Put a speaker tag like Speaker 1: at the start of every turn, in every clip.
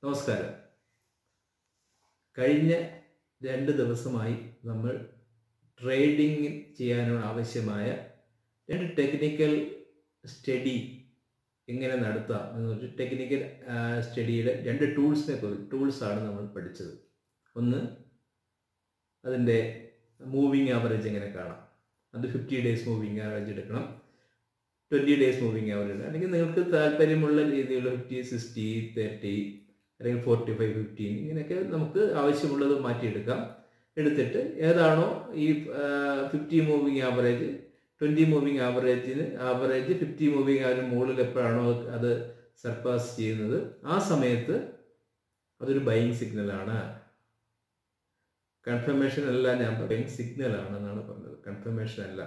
Speaker 1: നമസ്കാരം കഴിഞ്ഞ രണ്ട് ദിവസമായി നമ്മൾ ട്രേഡിംഗ് ചെയ്യാനുള്ള ആവശ്യമായ രണ്ട് ടെക്നിക്കൽ സ്റ്റഡി എങ്ങനെ നടത്താം എന്നൊരു ടെക്നിക്കൽ സ്റ്റഡിയുടെ രണ്ട് ടൂൾസിനെ ടൂൾസാണ് നമ്മൾ പഠിച്ചത് ഒന്ന് അതിൻ്റെ മൂവിങ് ആവറേജ് എങ്ങനെ കാണാം അത് ഫിഫ്റ്റി ഡേയ്സ് മൂവിങ് ആവറേജ് എടുക്കണം ട്വൻറ്റി ഡേയ്സ് മൂവിങ് ആവറേജ് അല്ലെങ്കിൽ നിങ്ങൾക്ക് താല്പര്യമുള്ള രീതിയിലുള്ള ഫിഫ്റ്റി സിക്സ്റ്റി തേർട്ടി അല്ലെങ്കിൽ ഫോർട്ടി ഫൈവ് ഫിഫ്റ്റീൻ ഇങ്ങനെയൊക്കെ നമുക്ക് ആവശ്യമുള്ളത് മാറ്റിയെടുക്കാം എടുത്തിട്ട് ഏതാണോ ഈ fifty moving average twenty moving ആവറേജിന് ആവറേജ് ഫിഫ്റ്റി മൂവിങ് ആവറേജ് മുകളിൽ എപ്പോഴാണോ അത് സർപ്പാസ് ചെയ്യുന്നത് ആ സമയത്ത് അതൊരു ബൈങ് സിഗ്നലാണ് കൺഫർമേഷൻ അല്ല ഞാൻ പറയും സിഗ്നൽ ആണെന്നാണ് പറഞ്ഞത് കൺഫർമേഷൻ അല്ല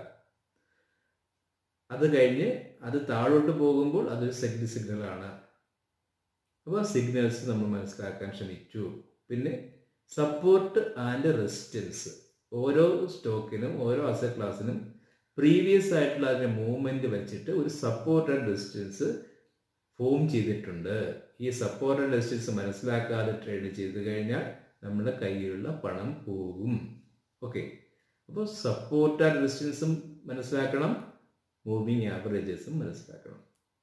Speaker 1: അത് കഴിഞ്ഞ് അത് താഴോട്ട് പോകുമ്പോൾ അതൊരു സെഗ്ഡ് സിഗ്നലാണ് അപ്പോൾ സിഗ്നൽസ് നമ്മൾ മനസ്സിലാക്കാൻ ശ്രമിച്ചു പിന്നെ സപ്പോർട്ട് ആൻഡ് റെസിസ്റ്റൻസ് ഓരോ സ്റ്റോക്കിനും ഓരോ അസറ്റ് ക്ലാസ്സിനും പ്രീവിയസ് ആയിട്ടുള്ള അതിൻ്റെ മൂവ്മെൻറ്റ് വെച്ചിട്ട് ഒരു സപ്പോർട്ട് ആൻഡ് റെസിസ്റ്റൻസ് ഫോം ചെയ്തിട്ടുണ്ട് ഈ സപ്പോർട്ട് ആൻഡ് റെസിസ്റ്റൻസ് മനസ്സിലാക്കാതെ ട്രേഡ് ചെയ്ത് കഴിഞ്ഞാൽ നമ്മുടെ കയ്യിലുള്ള പണം പോകും ഓക്കെ അപ്പോൾ സപ്പോർട്ട് ആൻഡ് റെസിസ്റ്റൻസും മനസ്സിലാക്കണം മൂവിങ് ആവറേജസും മനസ്സിലാക്കണം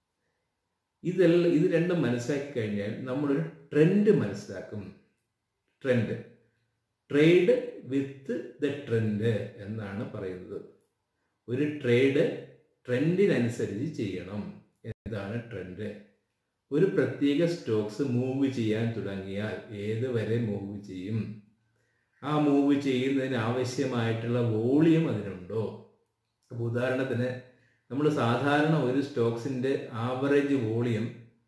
Speaker 1: ഇതെല്ലാം ഇത് രണ്ടും മനസ്സിലാക്കി കഴിഞ്ഞാൽ നമ്മളൊരു ട്രെൻഡ് മനസ്സിലാക്കും trend trade with the trend എന്നാണ് പറയുന്നത് ഒരു ട്രേഡ് ട്രെൻഡിനനുസരിച്ച് ചെയ്യണം എന്താണ് ട്രെൻഡ് ഒരു പ്രത്യേക സ്റ്റോക്സ് മൂവ് ചെയ്യാൻ തുടങ്ങിയാൽ ഏത് വരെ മൂവ് ചെയ്യും ആ മൂവ് ചെയ്യുന്നതിന് ആവശ്യമായിട്ടുള്ള വോളിയം അതിനുണ്ടോ അപ്പോൾ ഉദാഹരണത്തിന് നമ്മൾ സാധാരണ ഒരു സ്റ്റോക്സിൻ്റെ average volume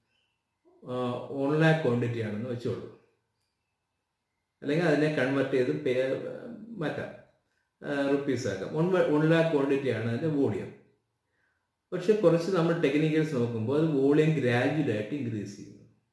Speaker 1: one lakh quantity ആണെന്ന് വെച്ചോളൂ അല്ലെങ്കിൽ അതിനെ കൺവെർട്ട് ചെയ്ത് പേ മാറ്റാം റുപ്പീസ് ആക്കാം വൺ വൺ ലാക്ക് ക്വാണ്ടിറ്റി ആണ് അതിൻ്റെ വോളിയം പക്ഷെ കുറച്ച് നമ്മൾ ടെക്നിക്കൽസ് നോക്കുമ്പോൾ അത് വോളിയം ഗ്രാജുവലായിട്ട് ഇൻക്രീസ് ചെയ്യുന്നു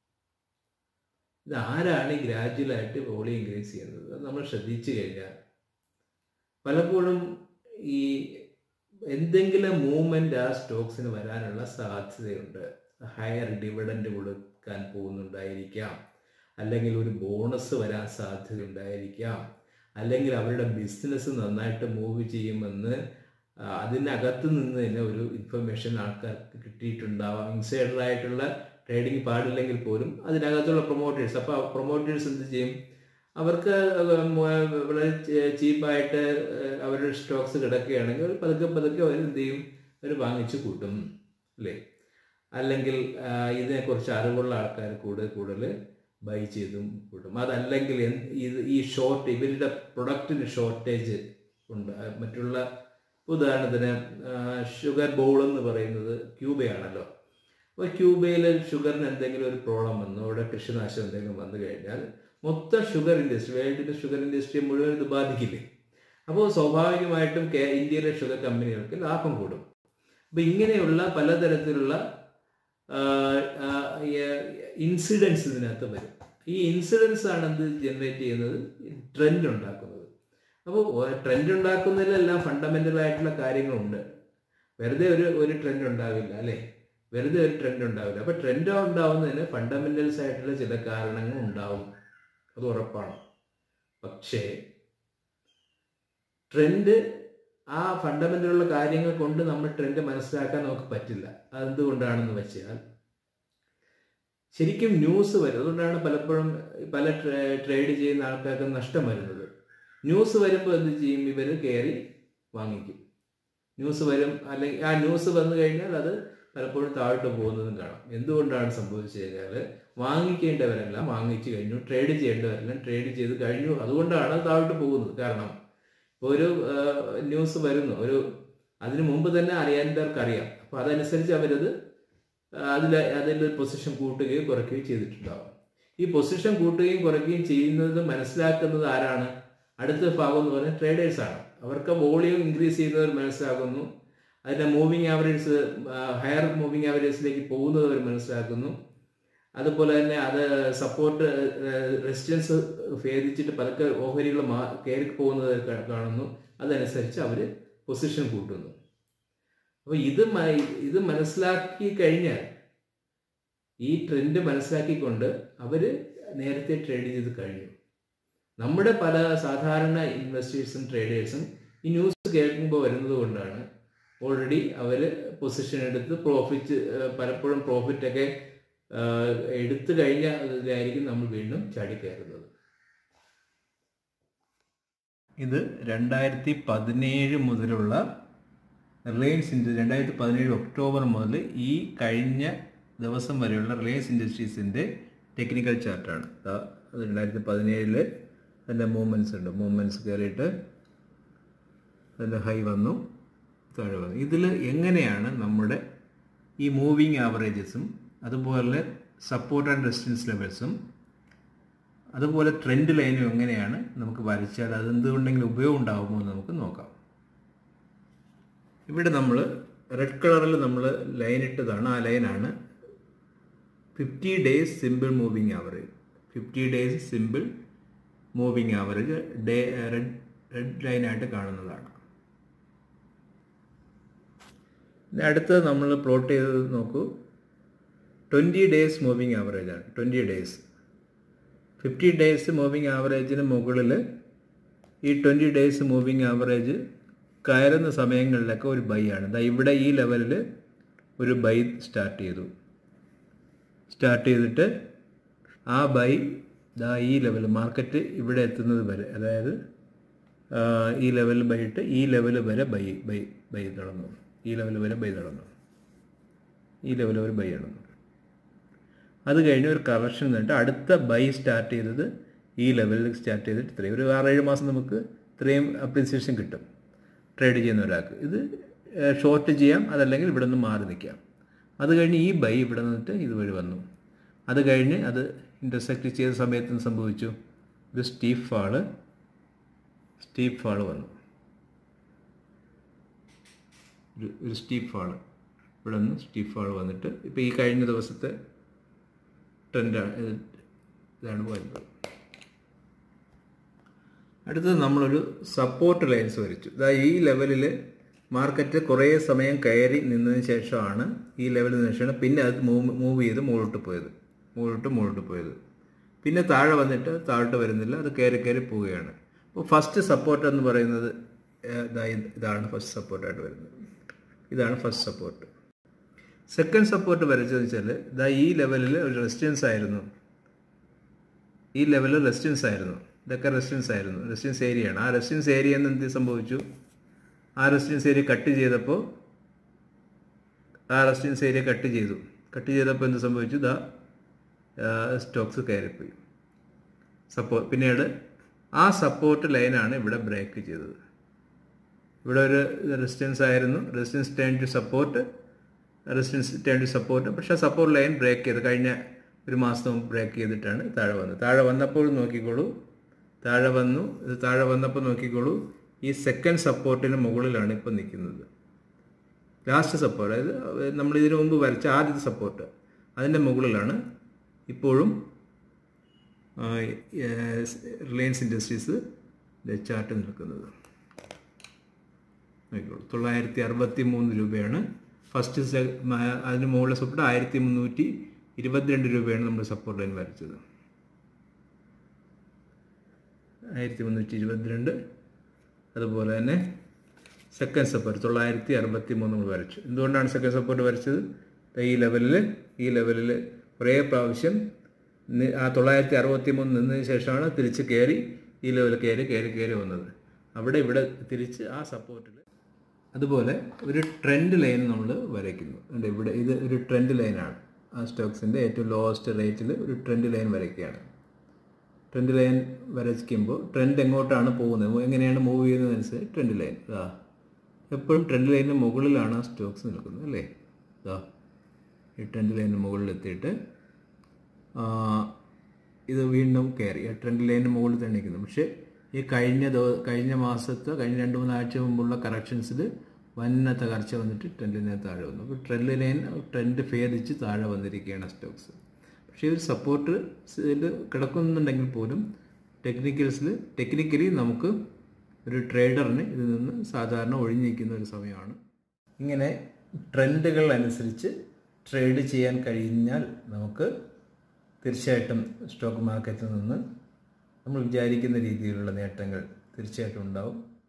Speaker 1: ഇത് ആരാണ് ഗ്രാജുവലായിട്ട് വോളിയം ഇൻക്രീസ് ചെയ്യുന്നത് അത് നമ്മൾ ശ്രദ്ധിച്ചു കഴിഞ്ഞാൽ പലപ്പോഴും ഈ എന്തെങ്കിലും മൂവ്മെൻ്റ് ആ സ്റ്റോക്സിന് വരാനുള്ള സാധ്യതയുണ്ട് ഹയർ ഡിവിഡൻഡ് കൊടുക്കാൻ പോകുന്നുണ്ടായിരിക്കാം അല്ലെങ്കിൽ ഒരു ബോണസ് വരാൻ സാധ്യതയുണ്ടായിരിക്കാം അല്ലെങ്കിൽ അവരുടെ ബിസിനസ് നന്നായിട്ട് മൂവ് ചെയ്യുമെന്ന് അതിനകത്ത് നിന്ന് തന്നെ ഒരു ഇൻഫർമേഷൻ ആൾക്കാർക്ക് കിട്ടിയിട്ടുണ്ടാവാം ഇൻസൈഡറായിട്ടുള്ള ട്രേഡിംഗ് പാടില്ലെങ്കിൽ പോലും അതിനകത്തുള്ള പ്രൊമോട്ടേഴ്സ് അപ്പോൾ പ്രൊമോട്ടേഴ്സ് എന്ത് ചെയ്യും അവർക്ക് വളരെ ചീപ്പായിട്ട് അവരുടെ സ്റ്റോക്സ് കിടക്കുകയാണെങ്കിൽ പതുക്കെ പതുക്കെ അവർ എന്ത് ചെയ്യും അവർ വാങ്ങിച്ചു കൂട്ടും അല്ലേ അല്ലെങ്കിൽ ഇതിനെക്കുറിച്ച് അറിവുള്ള ആൾക്കാർ കൂടുതൽ കൂടുതൽ ബൈ ചെയ്തും കൂട്ടും അതല്ലെങ്കിൽ ഇത് ഈ ഷോർട്ട് ഇവരുടെ പ്രൊഡക്റ്റിന് ഷോർട്ടേജ് ഉണ്ട് മറ്റുള്ള ഉദാഹരണത്തിന് ഷുഗർ ബോൾ എന്ന് പറയുന്നത് ക്യൂബയാണല്ലോ അപ്പോൾ ക്യൂബയിൽ ഷുഗറിന് എന്തെങ്കിലും ഒരു പ്രോബ്ലം വന്നു അവിടെ കൃഷിനാശം എന്തെങ്കിലും വന്നു കഴിഞ്ഞാൽ മൊത്തം ഷുഗർ ഇൻഡസ്ട്രി വേൾഡിൻ്റെ ഷുഗർ ഇൻഡസ്ട്രി മുഴുവൻ ഇത് ബാധിക്കില്ലേ അപ്പോൾ സ്വാഭാവികമായിട്ടും കെ ഇന്ത്യയിലെ ഷുഗർ കമ്പനികൾക്ക് ലാഭം കൂടും അപ്പോൾ ഇങ്ങനെയുള്ള പലതരത്തിലുള്ള ഇൻസിഡൻസ് ഇതിനകത്ത് വരും ഈ ഇൻസിഡൻസ് ആണ് എന്ത് ജനറേറ്റ് ചെയ്യുന്നത് ട്രെൻഡ് ഉണ്ടാക്കുന്നത് അപ്പോൾ ട്രെൻഡ് ഉണ്ടാക്കുന്നതിലെല്ലാം ഫണ്ടമെൻ്റൽ ആയിട്ടുള്ള കാര്യങ്ങളുണ്ട് വെറുതെ ഒരു ഒരു ട്രെൻഡ് ഉണ്ടാവില്ല അല്ലേ വെറുതെ ഒരു ട്രെൻഡ് ഉണ്ടാവില്ല അപ്പോൾ ട്രെൻഡ് ഉണ്ടാവുന്നതിന് ഫണ്ടമെൻ്റൽസ് ആയിട്ടുള്ള ചില കാരണങ്ങൾ ഉണ്ടാവും അത് ഉറപ്പാണ് പക്ഷേ ട്രെൻഡ് ആ ഫണ്ടമെൻ്റലുള്ള കാര്യങ്ങൾ കൊണ്ട് നമ്മൾ ട്രെൻഡ് മനസ്സിലാക്കാൻ നമുക്ക് പറ്റില്ല അതെന്തുകൊണ്ടാണെന്ന് വെച്ചാൽ ശരിക്കും ന്യൂസ് വരും അതുകൊണ്ടാണ് പലപ്പോഴും പല ട്രേഡ് ചെയ്യുന്ന ആൾക്കാർക്ക് നഷ്ടം വരുന്നത് ന്യൂസ് വരുമ്പോൾ എന്ത് ചെയ്യും ഇവർ കയറി വാങ്ങിക്കും ന്യൂസ് വരും അല്ലെങ്കിൽ ആ ന്യൂസ് വന്നു കഴിഞ്ഞാൽ അത് പലപ്പോഴും താഴോട്ട് പോകുന്നതും കാണാം എന്തുകൊണ്ടാണ് സംഭവിച്ചു കഴിഞ്ഞാൽ വാങ്ങിക്കേണ്ടവരെല്ലാം വാങ്ങിച്ചു കഴിഞ്ഞു ട്രേഡ് ചെയ്യേണ്ടവരെല്ലാം ട്രേഡ് ചെയ്ത് കഴിഞ്ഞു അതുകൊണ്ടാണ് താഴോട്ട് പോകുന്നത് കാരണം ഇപ്പോൾ ഒരു ന്യൂസ് വരുന്നു ഒരു അതിനു മുമ്പ് തന്നെ അറിയാത്തവർക്ക് അറിയാം അപ്പോൾ അതനുസരിച്ച് അവരത് അതിൽ അതിൽ പൊസിഷൻ കൂട്ടുകയും കുറയ്ക്കുകയും ചെയ്തിട്ടുണ്ടാവും ഈ പൊസിഷൻ കൂട്ടുകയും കുറയ്ക്കുകയും ചെയ്യുന്നത് മനസ്സിലാക്കുന്നത് ആരാണ് അടുത്ത ഭാഗം എന്ന് പറഞ്ഞാൽ ട്രേഡേഴ്സാണ് അവർക്ക് വോളിയം ഇൻക്രീസ് ചെയ്യുന്നവർ മനസ്സിലാക്കുന്നു അതിൻ്റെ മൂവിങ് ആവറേജ് ഹയർ മൂവിങ് ആവറേജിലേക്ക് പോകുന്നത് അവർ മനസ്സിലാക്കുന്നു അതുപോലെ തന്നെ അത് സപ്പോർട്ട് റെസിസ്റ്റൻസ് ഭേദിച്ചിട്ട് പതുക്കെ ഓഹരികൾ മാ കയറി പോകുന്നത് കാണുന്നു അതനുസരിച്ച് അവർ പൊസിഷൻ കൂട്ടുന്നു അപ്പോൾ ഇത് ഇത് മനസ്സിലാക്കി കഴിഞ്ഞാൽ ഈ ട്രെൻഡ് മനസ്സിലാക്കിക്കൊണ്ട് അവർ നേരത്തെ ട്രേഡ് ചെയ്ത് കഴിഞ്ഞു നമ്മുടെ പല സാധാരണ ഇൻവെസ്റ്റേഴ്സും ട്രേഡേഴ്സും ഈ ന്യൂസ് കേൾക്കുമ്പോൾ വരുന്നത് കൊണ്ടാണ് ഓൾറെഡി അവർ പൊസിഷൻ എടുത്ത് പ്രോഫിറ്റ് പലപ്പോഴും പ്രോഫിറ്റൊക്കെ എടുത്തു കഴിഞ്ഞ ഇതിലായിരിക്കും നമ്മൾ വീണ്ടും ചാടിക്കയറുന്നത് ഇത് രണ്ടായിരത്തി പതിനേഴ് മുതലുള്ള റിലയൻസ് ഇൻഡസ്ട്രി രണ്ടായിരത്തി പതിനേഴ് ഒക്ടോബർ മുതൽ ഈ കഴിഞ്ഞ ദിവസം വരെയുള്ള റിലയൻസ് ഇൻഡസ്ട്രീസിൻ്റെ ടെക്നിക്കൽ ചാർട്ടാണ് അത് രണ്ടായിരത്തി പതിനേഴില് അതിൻ്റെ മൂവ്മെൻറ്റ്സ് ഉണ്ട് മൂവ്മെൻറ്റ്സ് കയറിയിട്ട് അതിൻ്റെ ഹൈ വന്നു താഴെ വന്നു ഇതിൽ എങ്ങനെയാണ് നമ്മുടെ ഈ മൂവിങ് ആവറേജസും അതുപോലെ സപ്പോർട്ട് ആൻഡ് റെസിസ്റ്റൻസ് ലെവൽസും അതുപോലെ ട്രെൻഡ് ലൈനും എങ്ങനെയാണ് നമുക്ക് വരച്ചാൽ അത് എന്തുകൊണ്ടെങ്കിലും ഉപയോഗം ഉണ്ടാകുമോ എന്ന് നമുക്ക് നോക്കാം ഇവിടെ നമ്മൾ റെഡ് കളറിൽ നമ്മൾ ലൈൻ ഇട്ടതാണ് ആ ലൈനാണ് fifty days simple moving average fifty days simple moving average day red red ലൈനായിട്ട് കാണുന്നതാണ് ഇനി അടുത്തത് നമ്മൾ പ്ലോട്ട് ചെയ്തത് നോക്കൂ ട്വൻറ്റി ഡേയ്സ് മൂവിങ് ആവറേജാണ് twenty days fifty days moving ആവറേജിന് മുകളിൽ ഈ ട്വൻറ്റി ഡേയ്സ് മൂവിങ് ആവറേജ് കയറുന്ന സമയങ്ങളിലൊക്കെ ഒരു ബൈ ആണ് ദാ ഇവിടെ ഈ ലെവലിൽ ഒരു ബൈ സ്റ്റാർട്ട് ചെയ്തു സ്റ്റാർട്ട് ചെയ്തിട്ട് ആ ബൈ ദാ ഈ ലെവൽ മാർക്കറ്റ് ഇവിടെ എത്തുന്നത് വരെ അതായത് ഈ ലെവൽ ബൈ ഇട്ട് ഈ ലെവൽ വരെ ബൈ ബൈ ബൈ നടന്നു ഈ ലെവൽ വരെ ബൈ നടന്നു ഈ ലെവൽ വരെ ബൈ നടന്നു അത് കഴിഞ്ഞ് ഒരു കറക്ഷൻ നിന്നിട്ട് അടുത്ത ബൈ സ്റ്റാർട്ട് ചെയ്തത് ഈ ലെവലിൽ സ്റ്റാർട്ട് ചെയ്തിട്ട് ഇത്രയും ഒരു ആറേഴ് മാസം നമുക്ക് ഇത്രയും അപ്രീസിയേഷൻ കിട്ടും ട്രേഡ് ചെയ്യുന്ന ഒരാൾക്ക് ഇത് ഷോർട്ട് ചെയ്യാം അതല്ലെങ്കിൽ ഇവിടെ നിന്ന് മാറി നിൽക്കാം അത് കഴിഞ്ഞ് ഈ ബൈ ഇവിടെ നിന്നിട്ട് ഇതുവഴി വന്നു അത് കഴിഞ്ഞ് അത് ഇൻ്റർസെക്റ്റ് ചെയ്ത സമയത്ത് സംഭവിച്ചു ഒരു സ്റ്റീഫ് ഫാള് സ്റ്റീപ്പ് ഫാള് വന്നു ഒരു ഒരു സ്റ്റീപ്പ് ഫാള് ഇവിടെ നിന്ന് സ്റ്റീപ്പ് ഫാള് വന്നിട്ട് ഇപ്പോൾ ഈ കഴിഞ്ഞ ദിവസത്തെ ട്രെൻഡാണ് ഇതാണ് വരുന്നത് അടുത്തത് നമ്മളൊരു സപ്പോർട്ട് ലൈൻസ് വരച്ചു ഇതാ ഈ ലെവലിൽ മാർക്കറ്റ് കുറേ സമയം കയറി നിന്നതിന് ശേഷമാണ് ഈ ലെവലിൽ നിന്ന് ശേഷമാണ് പിന്നെ അത് മൂവ് മൂവ് ചെയ്ത് മുകളിലോട്ട് പോയത് മുകളിലോട്ട് മുകളിലോട്ട് പോയത് പിന്നെ താഴെ വന്നിട്ട് താഴോട്ട് വരുന്നില്ല അത് കയറി കയറി പോവുകയാണ് അപ്പോൾ ഫസ്റ്റ് സപ്പോർട്ട് എന്ന് പറയുന്നത് ഇതാണ് ഫസ്റ്റ് സപ്പോർട്ടായിട്ട് വരുന്നത് ഇതാണ് ഫസ്റ്റ് സപ്പോർട്ട് സെക്കൻഡ് സപ്പോർട്ട് വരച്ചതെന്ന് വെച്ചാൽ ഇതാ ഈ ലെവലിൽ ഒരു റെസിസ്റ്റൻസ് ആയിരുന്നു ഈ ലെവലിൽ റെസിസ്റ്റൻസ് ആയിരുന്നു ഇതൊക്കെ റെസിസ്റ്റൻസ് ആയിരുന്നു റെസിസ്റ്റൻസ് ഏരിയയാണ് ആ റെസിസ്റ്റൻസ് ഏരിയ എന്ന് എന്ത് സംഭവിച്ചു ആ റെസിസ്റ്റൻസ് ഏരിയ കട്ട് ചെയ്തപ്പോൾ ആ റെസിസ്റ്റൻസ് ഏരിയ കട്ട് ചെയ്തു കട്ട് ചെയ്തപ്പോൾ എന്ത് സംഭവിച്ചു ഇതാ സ്റ്റോക്സ് കയറിപ്പോയി സപ്പോ പിന്നീട് ആ സപ്പോർട്ട് ലൈനാണ് ഇവിടെ ബ്രേക്ക് ചെയ്തത് ഇവിടെ ഒരു റെസിസ്റ്റൻസ് ആയിരുന്നു resistance turn to support resistance turn to support പക്ഷേ സപ്പോർട്ട് ലൈൻ ബ്രേക്ക് ചെയ്ത് കഴിഞ്ഞ ഒരു മാസം ബ്രേക്ക് ചെയ്തിട്ടാണ് താഴെ വന്നത് താഴെ വന്നപ്പോൾ നോക്കിക്കോളൂ താഴെ വന്നു ഇത് താഴെ വന്നപ്പോൾ നോക്കിക്കോളൂ ഈ സെക്കൻഡ് സപ്പോർട്ടിന് മുകളിലാണ് ഇപ്പോൾ നിൽക്കുന്നത് ലാസ്റ്റ് സപ്പോർട്ട് അതായത് നമ്മൾ ഇതിനു മുമ്പ് വരച്ച ആദ്യത്തെ സപ്പോർട്ട് അതിൻ്റെ മുകളിലാണ് ഇപ്പോഴും റിലയൻസ് ഇൻഡസ്ട്രീസ് ചാർട്ട് നിൽക്കുന്നത് നോക്കിക്കോളൂ തൊള്ളായിരത്തി അറുപത്തി മൂന്ന് രൂപയാണ് ഫസ്റ്റ് അതിന് മുകളിലെ സപ്പോർട്ട് ആയിരത്തി മുന്നൂറ്റി ഇരുപത്തിരണ്ട് രൂപയാണ് നമ്മൾ സപ്പോർട്ട് ലൈൻ വരച്ചത് ആയിരത്തി മുന്നൂറ്റി ഇരുപത്തിരണ്ട് അതുപോലെ തന്നെ സെക്കൻഡ് സപ്പോർട്ട് തൊള്ളായിരത്തി അറുപത്തി മൂന്ന് നമ്മൾ വരച്ചു എന്തുകൊണ്ടാണ് സെക്കൻഡ് സപ്പോർട്ട് വരച്ചത് ഈ ലെവലിൽ ഈ ലെവലിൽ കുറേ പ്രാവശ്യം ആ തൊള്ളായിരത്തി അറുപത്തി മൂന്ന് നിന്നതിന് ശേഷമാണ് തിരിച്ച് കയറി ഈ ലെവലിൽ കയറി കയറി കയറി വന്നത് അവിടെ ഇവിടെ തിരിച്ച് ആ സപ്പോർട്ടിൽ അതുപോലെ ഒരു ട്രെൻഡ് ലൈൻ നമ്മൾ വരയ്ക്കുന്നു ഉണ്ട് ഇവിടെ ഇത് ഒരു ട്രെൻഡ് ലൈനാണ് ആ സ്റ്റോക്സിൻ്റെ ഏറ്റവും ലോവസ്റ്റ് റേറ്റിൽ ഒരു ട്രെൻഡ് ലൈൻ വരയ്ക്കുകയാണ് ട്രെൻഡ് ലൈൻ വരയ്ക്കുമ്പോൾ ട്രെൻഡ് എങ്ങോട്ടാണ് പോകുന്നത് എങ്ങനെയാണ് മൂവ് ചെയ്യുന്നതനുസരിച്ച് ട്രെൻഡ് ലൈൻ ഇതാ എപ്പോഴും ട്രെൻഡ് ലൈനിന് മുകളിലാണ് ആ സ്റ്റോക്സ് നിൽക്കുന്നത് അല്ലേ ഇതാ ഈ ട്രെൻഡ് ലൈനിന് മുകളിലെത്തിയിട്ട് ഇത് വീണ്ടും കയറി ആ ട്രെൻഡ് ലൈനിന് മുകളിൽ തന്നെ നിൽക്കുന്നു പക്ഷേ ഈ കഴിഞ്ഞ കഴിഞ്ഞ മാസത്തെ കഴിഞ്ഞ രണ്ട് മൂന്നാഴ്ച മുമ്പുള്ള കറക്ഷൻസിൽ വന്ന തകർച്ച വന്നിട്ട് ട്രെൻഡ് ലൈൻ താഴെ വന്നു അപ്പോൾ ട്രെൻഡ് ലൈൻ ട്രെൻഡ് ഭേദിച്ച് താഴെ വന്നിരിക്കുകയാണ് സ്റ്റോക്സ് പക്ഷേ ഒരു സപ്പോർട്ട് ഇതിൽ കിടക്കുന്നുണ്ടെങ്കിൽ പോലും ടെക്നിക്കൽസിൽ ടെക്നിക്കലി നമുക്ക് ഒരു ട്രേഡറിന് ഇതിൽ നിന്ന് സാധാരണ ഒഴിഞ്ഞിരിക്കുന്ന ഒരു സമയമാണ് ഇങ്ങനെ ട്രെൻഡുകൾ അനുസരിച്ച് ട്രേഡ് ചെയ്യാൻ കഴിഞ്ഞാൽ നമുക്ക് തീർച്ചയായിട്ടും സ്റ്റോക്ക് മാർക്കറ്റിൽ നിന്ന് നമ്മൾ വിചാരിക്കുന്ന രീതിയിലുള്ള നേട്ടങ്ങൾ തീർച്ചയായിട്ടും ഉണ്ടാവും